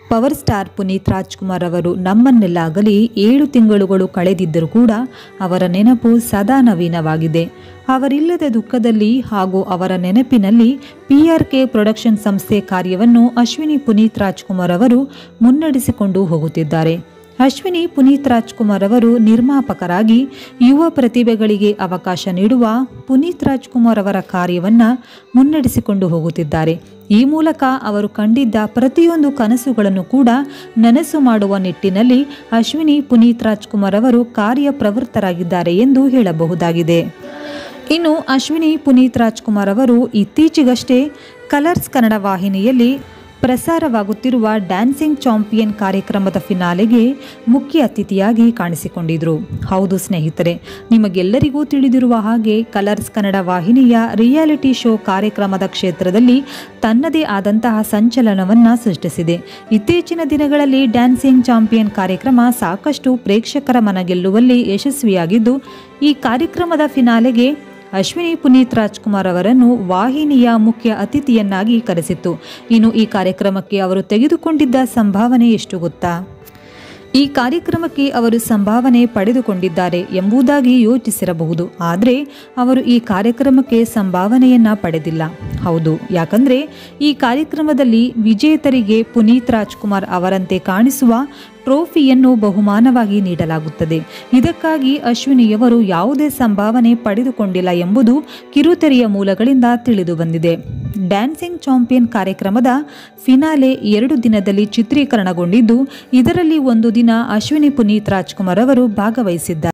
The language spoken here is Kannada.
ಪವರ್ ಸ್ಟಾರ್ ಪುನೀತ್ ರಾಜ್ಕುಮಾರ್ ಅವರು ನಮ್ಮನ್ನೆಲ್ಲಾಗಲಿ ಏಳು ತಿಂಗಳುಗಳು ಕಳೆದಿದ್ದರೂ ಕೂಡ ಅವರ ನೆನಪು ಸದಾ ನವೀನವಾಗಿದೆ ಅವರಿಲ್ಲದ ದುಃಖದಲ್ಲಿ ಹಾಗೂ ಅವರ ನೆನಪಿನಲ್ಲಿ ಪಿ ಆರ್ ಕೆ ಪ್ರೊಡಕ್ಷನ್ ಸಂಸ್ಥೆ ಕಾರ್ಯವನ್ನು ಅಶ್ವಿನಿ ಪುನೀತ್ ರಾಜ್ಕುಮಾರ್ ಅವರು ಮುನ್ನಡೆಸಿಕೊಂಡು ಹೋಗುತ್ತಿದ್ದಾರೆ ಅಶ್ವಿನಿ ಪುನೀತ್ ರಾಜ್ಕುಮಾರ್ ಅವರು ನಿರ್ಮಾಪಕರಾಗಿ ಯುವ ಪ್ರತಿಭೆಗಳಿಗೆ ಅವಕಾಶ ನೀಡುವ ಪುನೀತ್ ರಾಜ್ಕುಮಾರ್ ಅವರ ಕಾರ್ಯವನ್ನು ಮುನ್ನಡೆಸಿಕೊಂಡು ಹೋಗುತ್ತಿದ್ದಾರೆ ಈ ಮೂಲಕ ಅವರು ಕಂಡಿದ್ದ ಪ್ರತಿಯೊಂದು ಕನಸುಗಳನ್ನು ಕೂಡ ನನಸು ಮಾಡುವ ನಿಟ್ಟಿನಲ್ಲಿ ಅಶ್ವಿನಿ ಪುನೀತ್ ರಾಜ್ಕುಮಾರ್ ಅವರು ಕಾರ್ಯಪ್ರವೃತ್ತರಾಗಿದ್ದಾರೆ ಎಂದು ಹೇಳಬಹುದಾಗಿದೆ ಇನ್ನು ಅಶ್ವಿನಿ ಪುನೀತ್ ರಾಜ್ಕುಮಾರ್ ಅವರು ಇತ್ತೀಚೆಗಷ್ಟೇ ಕಲರ್ಸ್ ಕನ್ನಡ ವಾಹಿನಿಯಲ್ಲಿ ಪ್ರಸಾರವಾಗುತ್ತಿರುವ ಡ್ಯಾನ್ಸಿಂಗ್ ಚಾಂಪಿಯನ್ ಕಾರ್ಯಕ್ರಮದ ಫಿನಾಲೆಗೆ ಮುಖ್ಯ ಅತಿಥಿಯಾಗಿ ಕಾಣಿಸಿಕೊಂಡಿದ್ರು ಹೌದು ಸ್ನೇಹಿತರೆ ನಿಮಗೆಲ್ಲರಿಗೂ ತಿಳಿದಿರುವ ಹಾಗೆ ಕಲರ್ಸ್ ಕನ್ನಡ ವಾಹಿನಿಯ ರಿಯಾಲಿಟಿ ಶೋ ಕಾರ್ಯಕ್ರಮದ ಕ್ಷೇತ್ರದಲ್ಲಿ ತನ್ನದೇ ಆದಂತಹ ಸಂಚಲನವನ್ನ ಸೃಷ್ಟಿಸಿದೆ ಇತ್ತೀಚಿನ ದಿನಗಳಲ್ಲಿ ಡ್ಯಾನ್ಸಿಂಗ್ ಚಾಂಪಿಯನ್ ಕಾರ್ಯಕ್ರಮ ಸಾಕಷ್ಟು ಪ್ರೇಕ್ಷಕರ ಮನಗೆಲ್ಲುವಲ್ಲಿ ಯಶಸ್ವಿಯಾಗಿದ್ದು ಈ ಕಾರ್ಯಕ್ರಮದ ಫಿನಾಲೆಗೆ ಅಶ್ವಿನಿ ಪುನೀತ್ ರಾಜ್ಕುಮಾರ್ ಅವರನ್ನು ವಾಹಿನಿಯ ಮುಖ್ಯ ಅತಿಥಿಯನ್ನಾಗಿ ಕರೆಸಿತ್ತು ಇನ್ನು ಈ ಕಾರ್ಯಕ್ರಮಕ್ಕೆ ಅವರು ತೆಗೆದುಕೊಂಡಿದ್ದ ಸಂಭಾವನೆ ಎಷ್ಟು ಗೊತ್ತಾ ಈ ಕಾರ್ಯಕ್ರಮಕ್ಕೆ ಅವರು ಸಂಭಾವನೆ ಪಡೆದುಕೊಂಡಿದ್ದಾರೆ ಎಂಬುದಾಗಿ ಯೋಚಿಸಿರಬಹುದು ಆದರೆ ಅವರು ಈ ಕಾರ್ಯಕ್ರಮಕ್ಕೆ ಸಂಭಾವನೆಯನ್ನ ಪಡೆದಿಲ್ಲ ಹೌದು ಯಾಕಂದ್ರೆ ಈ ಕಾರ್ಯಕ್ರಮದಲ್ಲಿ ವಿಜೇತರಿಗೆ ಪುನೀತ್ ರಾಜ್ಕುಮಾರ್ ಅವರಂತೆ ಕಾಣಿಸುವ ಟ್ರೋಫಿಯನ್ನು ಬಹುಮಾನವಾಗಿ ನೀಡಲಾಗುತ್ತದೆ ಇದಕ್ಕಾಗಿ ಅಶ್ವಿನಿಯವರು ಯಾವುದೇ ಸಂಭಾವನೆ ಪಡೆದುಕೊಂಡಿಲ್ಲ ಎಂಬುದು ಕಿರುತೆರೆಯ ಮೂಲಗಳಿಂದ ತಿಳಿದು ಬಂದಿದೆ ಡ್ಯಾನ್ಸಿಂಗ್ ಚಾಂಪಿಯನ್ ಕಾರ್ಯಕ್ರಮದ ಫಿನಾಲೆ ಎರಡು ದಿನದಲ್ಲಿ ಚಿತ್ರೀಕರಣಗೊಂಡಿದ್ದು ಇದರಲ್ಲಿ ಒಂದು ದಿನ ಅಶ್ವಿನಿ ಪುನೀತ್ ರಾಜ್ಕುಮಾರ್ ಅವರು ಭಾಗವಹಿಸಿದ್ದಾರೆ